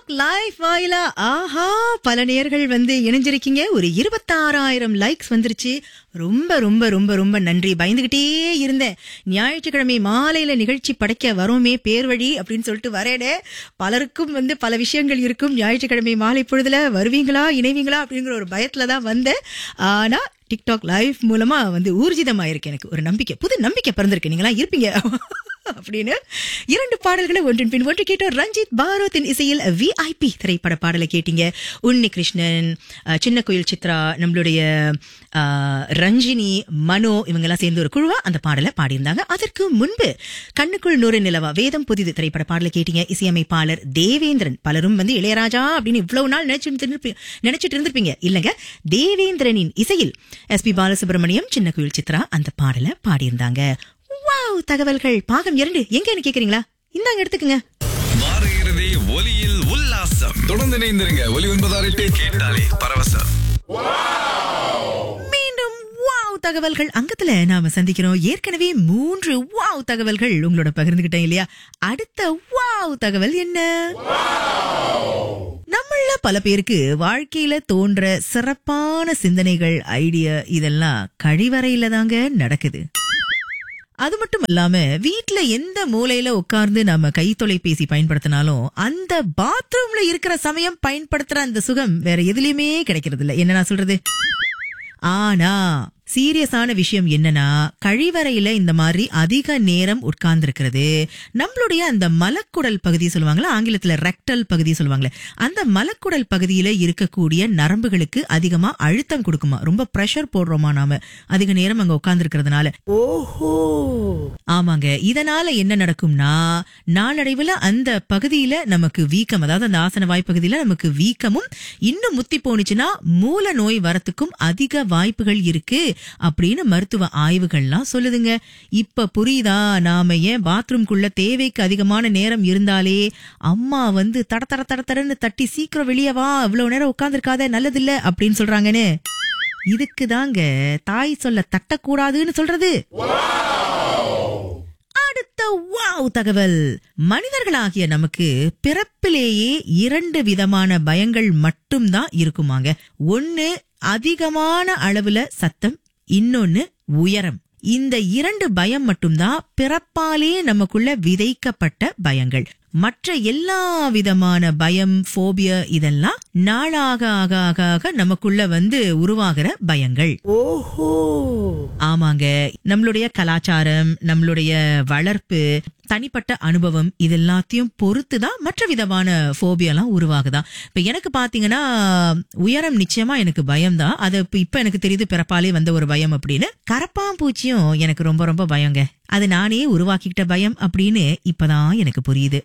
TikTok live வாயிலா ஆஹா பல நேர்கள் வந்து இணைஞ்சிருக்கீங்க ஒரு இருபத்தாறாயிரம் லைக்ஸ் வந்துருச்சு ரொம்ப ரொம்ப ரொம்ப ரொம்ப நன்றி பயந்துகிட்டே இருந்தேன் ஞாயிற்றுக்கிழமை மாலையில நிகழ்ச்சி படைக்க வரோமே பேர் வழி அப்படின்னு சொல்லிட்டு வரேனே பலருக்கும் வந்து பல விஷயங்கள் இருக்கும் ஞாயிற்றுக்கிழமை மாலை பொழுதுல வருவீங்களா இணைவீங்களா அப்படிங்கிற ஒரு பயத்துல தான் வந்தேன் ஆனா டிக்டாக் லைவ் மூலமா வந்து ஊர்ஜிதமாயிருக்கு எனக்கு ஒரு நம்பிக்கை புது நம்பிக்கை பிறந்திருக்கு நீங்களா இருப்பீங்க அப்படின்னு இரண்டு பாடல்களை ஒன்றின் பின் ஒன்று கேட்டோம் ரஞ்சித் பாரத்தின் இசையில் விஐபி திரைப்பட பாடலை கேட்டீங்க உன்னி கிருஷ்ணன் அஹ், சின்ன கோயில் சித்ரா நம்மளுடைய அஹ், ரஞ்சினி மனோ இவங்கெல்லாம் சேர்ந்து ஒரு குழுவா அந்த பாடலை பாடியிருந்தாங்க அதற்கு முன்பு கண்ணுக்குள் நூறு நிலவா வேதம் புதிது திரைப்பட பாடலை கேட்டீங்க இசையமைப்பாளர் தேவேந்திரன் பலரும் வந்து இளையராஜா அப்படின்னு இவ்வளவு நாள் நினைச்சிட்டு இருந்திருப்பீ- நினைச்சிட்டு இருந்திருப்பீங்க இல்லங்க தேவேந்திரனின் இசையில் எஸ்பி பாலசுப்ரமணியம் சின்ன கோயில் சித்ரா அந்த பாடலை பாடியிருந்தாங்க வாவ் தகவல்கள் பாகம் இரண்டு எங்கன்னு கேக்குறீங்களா இந்தாங்க எடுத்துக்கங்க வார இறுதி ஒலியில் உல்லாசம் தொடர்ந்து இணைந்திருங்க ஒலி ஒன்பதாறு எட்டு கேட்டாலே பரவசம் மீண்டும் வாவ் தகவல்கள் அங்கத்துல நாம சந்திக்கிறோம் ஏற்கனவே மூன்று வாவ் தகவல்கள் உங்களோட பகிர்ந்துகிட்டேன் இல்லையா அடுத்த வாவ் தகவல் என்ன நம்மள பல பேருக்கு வாழ்க்கையில தோன்ற சிறப்பான சிந்தனைகள் ஐடியா இதெல்லாம் கழிவறையில தாங்க நடக்குது அது மட்டும் இல்லாம வீட்ல எந்த மூலையில உட்கார்ந்து நம்ம கை தொலைபேசி பயன்படுத்தினாலும் அந்த பாத்ரூம்ல இருக்கிற சமயம் பயன்படுத்துற அந்த சுகம் வேற எதுலயுமே கிடைக்கிறது இல்ல என்ன நான் சொல்றது ஆனா சீரியஸான விஷயம் என்னன்னா கழிவறையில இந்த மாதிரி அதிக நேரம் உட்கார்ந்து இருக்கிறது நம்மளுடைய அந்த மலக்குடல் பகுதி சொல்லுவாங்களா ஆங்கிலத்துல ரெக்டல் பகுதி சொல்லுவாங்களே அந்த மலக்குடல் பகுதியில இருக்கக்கூடிய நரம்புகளுக்கு அதிகமா அழுத்தம் கொடுக்குமா ரொம்ப பிரஷர் போடுறோமா நாம அதிக நேரம் அங்க உட்கார்ந்து இருக்கிறதுனால ஆமாங்க இதனால என்ன நடக்கும்னா நாளடைவுல அந்த பகுதியில நமக்கு வீக்கம் அதாவது அந்த ஆசன வாய் பகுதியில நமக்கு வீக்கமும் இன்னும் முத்தி போனுச்சுன்னா மூல நோய் வரத்துக்கும் அதிக வாய்ப்புகள் இருக்கு அப்படின்னு மருத்துவ ஆய்வுகள்லாம் சொல்லுதுங்க இப்ப புரியுதா நாம ஏன் பாத்ரூம்குள்ள தேவைக்கு அதிகமான நேரம் இருந்தாலே அம்மா வந்து தட தட தட தடன்னு தட்டி சீக்கிரம் வெளியே வா இவ்வளவு நேரம் உட்கார்ந்துருக்காத நல்லதில்ல அப்படின்னு சொல்றாங்கன்னு இதுக்கு தாங்க தாய் சொல்ல தட்டக்கூடாதுன்னு சொல்றது அடுத்த வாவ் தகவல் மனிதர்களாகிய நமக்கு பிறப்பிலேயே இரண்டு விதமான பயங்கள் மட்டும்தான் இருக்குமாங்க ஒண்ணு அதிகமான அளவுல சத்தம் இன்னொன்னு உயரம் இந்த இரண்டு பயம் மட்டும்தான் பிறப்பாலே நமக்குள்ள விதைக்கப்பட்ட பயங்கள் மற்ற எல்லா விதமான பயம் போபியா இதெல்லாம் நாளாக ஆக ஆக ஆக நமக்குள்ள வந்து உருவாகிற பயங்கள் ஆமாங்க நம்மளுடைய கலாச்சாரம் நம்மளுடைய வளர்ப்பு தனிப்பட்ட அனுபவம் இது எல்லாத்தையும் பொறுத்து தான் மற்ற விதமான ஃபோபியாலாம் உருவாகுதான் இப்ப எனக்கு பாத்தீங்கன்னா உயரம் நிச்சயமா எனக்கு பயம்தான் அது இப்ப இப்ப எனக்கு தெரியுது பிறப்பாலே வந்த ஒரு பயம் அப்படின்னு கரப்பாம்பூச்சியும் எனக்கு ரொம்ப ரொம்ப பயங்க அது நானே உருவாக்கிக்கிட்ட பயம் அப்படின்னு இப்பதான் எனக்கு புரியுது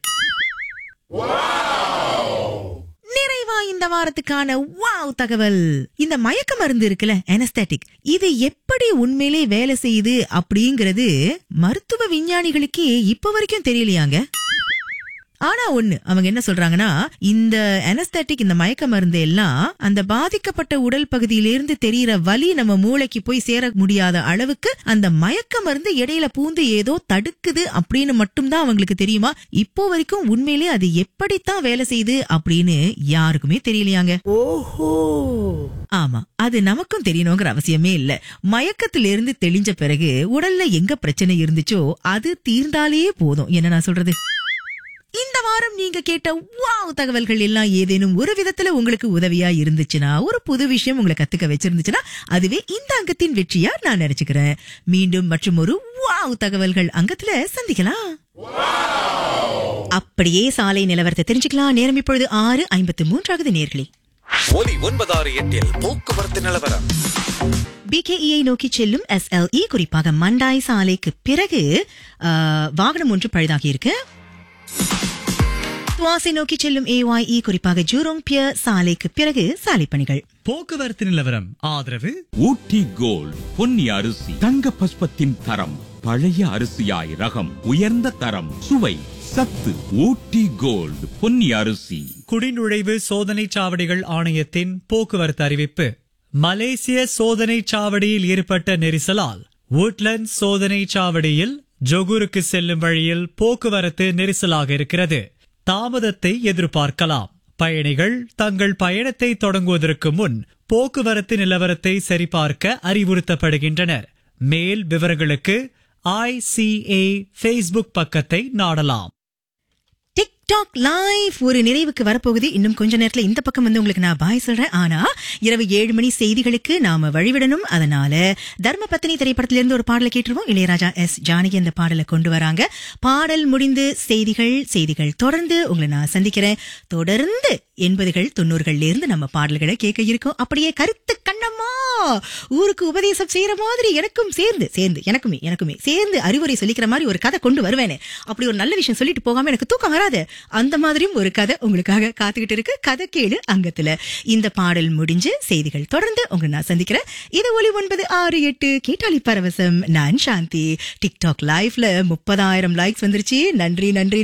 நிறைவா இந்த வாரத்துக்கான வாவ் தகவல் இந்த மயக்க மருந்து இருக்குல்ல அனஸ்தட்டிக் இது எப்படி உண்மையிலே வேலை செய்யுது அப்படிங்கறது மருத்துவ விஞ்ஞானிகளுக்கே இப்ப வரைக்கும் தெரியலையாங்க ஆனா ஒண்ணு அவங்க என்ன சொல்றாங்கன்னா இந்த அனஸ்தட்டிக் இந்த மயக்க மருந்து எல்லாம் அந்த பாதிக்கப்பட்ட உடல் பகுதியிலிருந்து தெரியற வலி நம்ம மூளைக்கு போய் சேர முடியாத அளவுக்கு அந்த மயக்க மருந்து இடையில பூந்து ஏதோ தடுக்குது அப்படின்னு மட்டும்தான் அவங்களுக்கு தெரியுமா இப்போ வரைக்கும் உண்மையிலே அது எப்படித்தான் வேலை செய்யுது அப்படின்னு யாருக்குமே தெரியலையாங்க ஆமா அது நமக்கும் தெரியணுங்கிற அவசியமே இல்ல மயக்கத்திலிருந்து தெளிஞ்ச பிறகு உடல்ல எங்க பிரச்சனை இருந்துச்சோ அது தீர்ந்தாலே போதும் என்ன நான் சொல்றது இந்த வாரம் நீங்க கேட்ட வாவ் தகவல்கள் எல்லாம் ஏதேனும் ஒரு விதத்துல உங்களுக்கு உதவியா இருந்துச்சுன்னா ஒரு புது விஷயம் உங்களை கத்துக்க வச்சிருந்துச்சுன்னா அதுவே இந்த அங்கத்தின் வெற்றியா நான் நினைச்சுக்கிறேன் மீண்டும் மற்றும் ஒரு வாவ் தகவல்கள் அங்கத்துல சந்திக்கலாம் அப்படியே சாலை நிலவரத்தை தெரிஞ்சுக்கலாம் நேரம் இப்பொழுது ஆறு ஐம்பத்து மூன்றாவது நேர்களே ஒலி ஒன்பதாறு எட்டில் போக்குவரத்து நிலவரம் பிகேஇயை நோக்கி செல்லும் எஸ்எல்இ குறிப்பாக மண்டாய் சாலைக்கு பிறகு ஆ, வாகனம் ஒன்று பழுதாகி இருக்கு துவாசை நோக்கி செல்லும் ஏஒய்இ குறிப்பாக ஜூரோங் பியர் சாலைக்கு பிறகு சாலை பணிகள் போக்குவரத்து நிலவரம் ஆதரவு ஊட்டி கோல்ட் பொன்னி அரிசி தங்க பஸ்பத்தின் தரம் பழைய அரிசியாய் ரகம் உயர்ந்த தரம் சுவை சத்து ஊட்டி கோல்ட் பொன்னி அரிசி குடிநுழைவு சோதனை சாவடிகள் ஆணையத்தின் போக்குவரத்து அறிவிப்பு மலேசிய சோதனை சாவடியில் ஏற்பட்ட நெரிசலால் woodlands சோதனை சாவடியில் ஜொகூருக்கு செல்லும் வழியில் போக்குவரத்து நெரிசலாக இருக்கிறது தாமதத்தை எதிர்பார்க்கலாம் பயணிகள் தங்கள் பயணத்தை தொடங்குவதற்கு முன் போக்குவரத்து நிலவரத்தை சரிபார்க்க அறிவுறுத்தப்படுகின்றனர் மேல் விவரங்களுக்கு ஐசிஏ ஃபேஸ்புக் பக்கத்தை நாடலாம் டிக்டாக் லைவ் ஒரு நிறைவுக்கு வரப்போகுது இன்னும் கொஞ்ச நேரத்துல இந்த பக்கம் வந்து உங்களுக்கு நான் பாய் சொல்றேன் ஆனா இரவு ஏழு மணி செய்திகளுக்கு நாம வழிவிடணும் அதனால தர்ம பத்தினி திரைப்படத்திலிருந்து ஒரு பாடலை கேட்டுருவோம் இளையராஜா எஸ் ஜானகி அந்த பாடலை கொண்டு வராங்க பாடல் முடிந்து செய்திகள் செய்திகள் தொடர்ந்து உங்களை நான் சந்திக்கிறேன் தொடர்ந்து எண்பதுகள் தொண்ணூறுகள்ல இருந்து நம்ம பாடல்களை கேட்க இருக்கோம் அப்படியே கருத்து கண்ணம்மா ஊருக்கு உபதேசம் செய்யற மாதிரி எனக்கும் சேர்ந்து சேர்ந்து எனக்குமே எனக்குமே சேர்ந்து அறிவுரை சொல்லிக்கிற மாதிரி ஒரு கதை கொண்டு வருவேனே அப்படி ஒரு நல்ல விஷயம் சொல்லிட்டு போகாம எனக்கு தூக்கம் வராது அந்த மாதிரியும் ஒரு கதை உங்களுக்காக காத்துக்கிட்டு இருக்கு கதை கேளு அங்கத்துல இந்த பாடல் முடிஞ்சு செய்திகள் தொடர்ந்து உங்களை நான் சந்திக்கிறேன் இது ஒலி ஒன்பது ஆறு எட்டு கேட்டாளி பரவசம் நான் சாந்தி டிக்டாக் லைவ்ல முப்பதாயிரம் லைக்ஸ் வந்துருச்சு நன்றி நன்றி